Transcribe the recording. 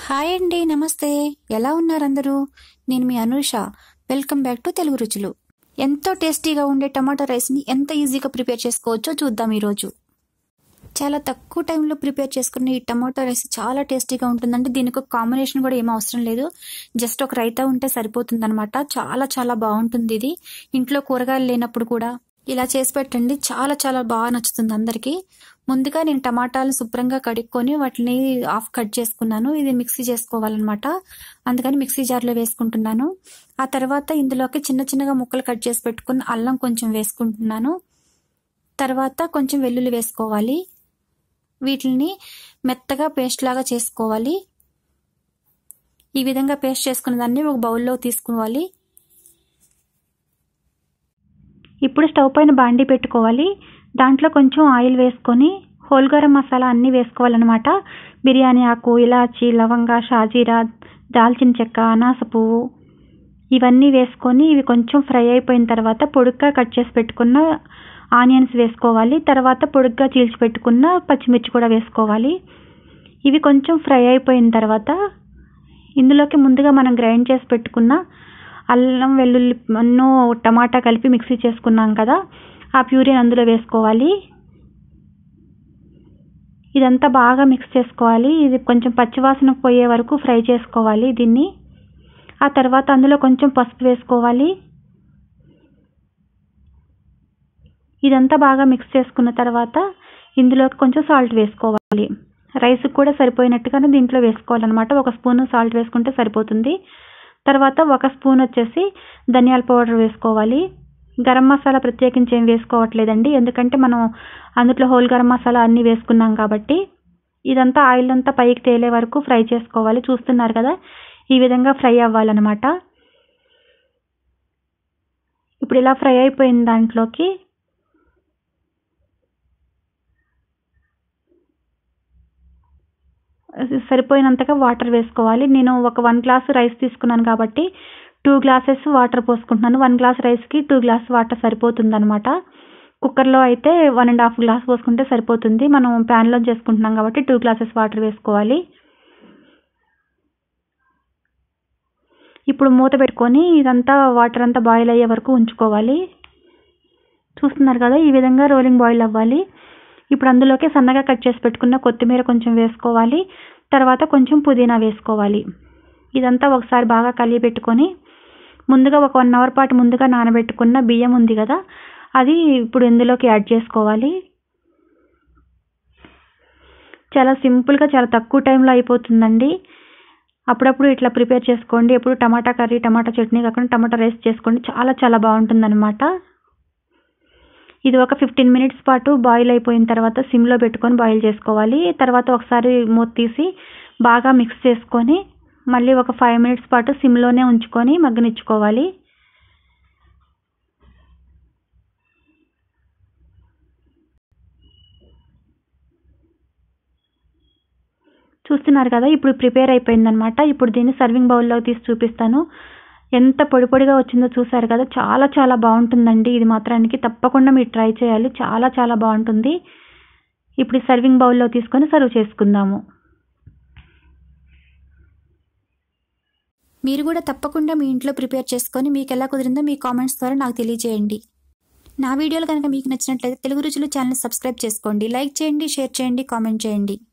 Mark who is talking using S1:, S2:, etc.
S1: hi అండి నమస్తే ఎలా ఉన్నారు అందరూ నేను మీ Anusha welcome back to Telugu Ruchulu ఎంతో టేస్టీగా ఉండే టమాటా రైస్ని ఎంత ఈజీగా ప్రిపేర్ చేసుకోవచ్చో చూద్దాం ఈరోజు చాలా తక్కువ టైంలో ప్రిపేర్ చేసుకున్న ఈ టమాటో రైస్ చాలా టేస్టీగా ఉంటుందండి దీనికి ఒక కాంబినేషన్ కూడా ఏం అవసరం లేదు జస్ట్ ఒక రైతా ఉంటే సరిపోతుంది అనమాట చాలా చాలా బాగుంటుంది ఇది ఇంట్లో కూరగాయలు లేనప్పుడు కూడా ఇలా చేసి పెట్టండి చాలా చాలా బాగా నచ్చుతుంది అందరికీ ముందుగా నేను టమాటాలు శుభ్రంగా కడుక్కొని వాటిని ఆఫ్ కట్ చేసుకున్నాను ఇది మిక్సీ చేసుకోవాలన్నమాట అందుకని మిక్సీ జార్లో వేసుకుంటున్నాను ఆ తర్వాత ఇందులోకి చిన్న చిన్నగా ముక్కలు కట్ చేసి పెట్టుకున్న అల్లం కొంచెం వేసుకుంటున్నాను తర్వాత కొంచెం వెల్లుల్లి వేసుకోవాలి వీటిని మెత్తగా పేస్ట్ లాగా చేసుకోవాలి ఈ విధంగా పేస్ట్ చేసుకున్న దాన్ని ఒక బౌల్లో తీసుకోవాలి ఇప్పుడు స్టవ్ పైన బాండి పెట్టుకోవాలి దాంట్లో కొంచెం ఆయిల్ వేసుకొని హోల్ గరం మసాలా అన్నీ వేసుకోవాలన్నమాట బిర్యానీ ఆకు ఇలాచి లవంగ షాజీరా దాల్చిన చెక్క అనాస పువ్వు ఇవన్నీ వేసుకొని ఇవి కొంచెం ఫ్రై అయిపోయిన తర్వాత పొడుగ్గా కట్ చేసి పెట్టుకున్న ఆనియన్స్ వేసుకోవాలి తర్వాత పొడుగ్గా చీల్చి పెట్టుకున్న పచ్చిమిర్చి కూడా వేసుకోవాలి ఇవి కొంచెం ఫ్రై అయిపోయిన తర్వాత ఇందులోకి ముందుగా మనం గ్రైండ్ చేసి పెట్టుకున్న అల్లం వెల్లుల్లి అన్నో టమాటా కలిపి మిక్సీ చేసుకున్నాం కదా ఆ ప్యూరీని అందులో వేసుకోవాలి ఇదంతా బాగా మిక్స్ చేసుకోవాలి ఇది కొంచెం పచ్చివాసన పోయే వరకు ఫ్రై చేసుకోవాలి దీన్ని ఆ తర్వాత అందులో కొంచెం పసుపు వేసుకోవాలి ఇదంతా బాగా మిక్స్ చేసుకున్న తర్వాత ఇందులోకి కొంచెం సాల్ట్ వేసుకోవాలి రైస్కి కూడా సరిపోయినట్టుగానే దీంట్లో వేసుకోవాలన్నమాట ఒక స్పూన్ సాల్ట్ వేసుకుంటే సరిపోతుంది తర్వాత ఒక స్పూన్ వచ్చేసి ధనియాల పౌడర్ వేసుకోవాలి గరం మసాలా ప్రత్యేకించి ఏం వేసుకోవట్లేదండి ఎందుకంటే మనం అందులో హోల్ గరం మసాలా అన్నీ వేసుకున్నాం కాబట్టి ఇదంతా ఆయిల్ అంతా పైకి తేలే వరకు ఫ్రై చేసుకోవాలి చూస్తున్నారు కదా ఈ విధంగా ఫ్రై అవ్వాలన్నమాట ఇప్పుడు ఇలా ఫ్రై అయిపోయిన దాంట్లోకి సరిపోయినంతగా వాటర్ వేసుకోవాలి నేను ఒక వన్ గ్లాస్ రైస్ తీసుకున్నాను కాబట్టి టూ గ్లాసెస్ వాటర్ పోసుకుంటున్నాను వన్ గ్లాస్ రైస్కి టూ గ్లాస్ వాటర్ సరిపోతుంది అనమాట కుక్కర్లో అయితే వన్ అండ్ హాఫ్ గ్లాస్ పోసుకుంటే సరిపోతుంది మనం ప్యాన్లో చేసుకుంటున్నాం కాబట్టి టూ గ్లాసెస్ వాటర్ వేసుకోవాలి ఇప్పుడు మూత పెట్టుకొని ఇదంతా వాటర్ అంతా బాయిల్ అయ్యే వరకు ఉంచుకోవాలి చూస్తున్నారు కదా ఈ విధంగా రోలింగ్ బాయిల్ అవ్వాలి ఇప్పుడు అందులోకి సన్నగా కట్ చేసి పెట్టుకున్న కొత్తిమీర కొంచెం వేసుకోవాలి తర్వాత కొంచెం పుదీనా వేసుకోవాలి ఇదంతా ఒకసారి బాగా కలిగి పెట్టుకొని ముందుగా ఒక వన్ అవర్ పాటు ముందుగా నానబెట్టుకున్న బియ్యం ఉంది కదా అది ఇప్పుడు ఇందులోకి యాడ్ చేసుకోవాలి చాలా సింపుల్గా చాలా తక్కువ టైంలో అయిపోతుందండి అప్పుడప్పుడు ఇట్లా ప్రిపేర్ చేసుకోండి ఎప్పుడు టమాటా కర్రీ టమాటా చట్నీ కాకుండా టమాటా రైస్ చేసుకోండి చాలా చాలా బాగుంటుందన్నమాట ఇది ఒక ఫిఫ్టీన్ మినిట్స్ పాటు బాయిల్ అయిపోయిన తర్వాత సిమ్లో పెట్టుకొని బాయిల్ చేసుకోవాలి తర్వాత ఒకసారి మూత తీసి బాగా మిక్స్ చేసుకొని మళ్ళీ ఒక ఫైవ్ మినిట్స్ పాటు సిమ్లోనే ఉంచుకొని మగ్గనిచ్చుకోవాలి చూస్తున్నారు కదా ఇప్పుడు ప్రిపేర్ అయిపోయిందనమాట ఇప్పుడు దీన్ని సర్వింగ్ బౌల్లో తీసి చూపిస్తాను ఎంత పొడి పొడిగా వచ్చిందో చూసారు కదా చాలా చాలా బాగుంటుందండి ఇది మాత్రానికి తప్పకుండా మీరు ట్రై చేయాలి చాలా చాలా బాగుంటుంది ఇప్పుడు సర్వింగ్ బౌల్లో తీసుకొని సర్వ్ చేసుకుందాము మీరు కూడా తప్పకుండా మీ ఇంట్లో ప్రిపేర్ చేసుకొని మీకు ఎలా కుదిరిందో మీ కామెంట్స్ ద్వారా నాకు తెలియజేయండి నా వీడియోలు కనుక మీకు నచ్చినట్లయితే తెలుగు రుచులు ఛానల్ సబ్స్క్రైబ్ చేసుకోండి లైక్ చేయండి షేర్ చేయండి కామెంట్ చేయండి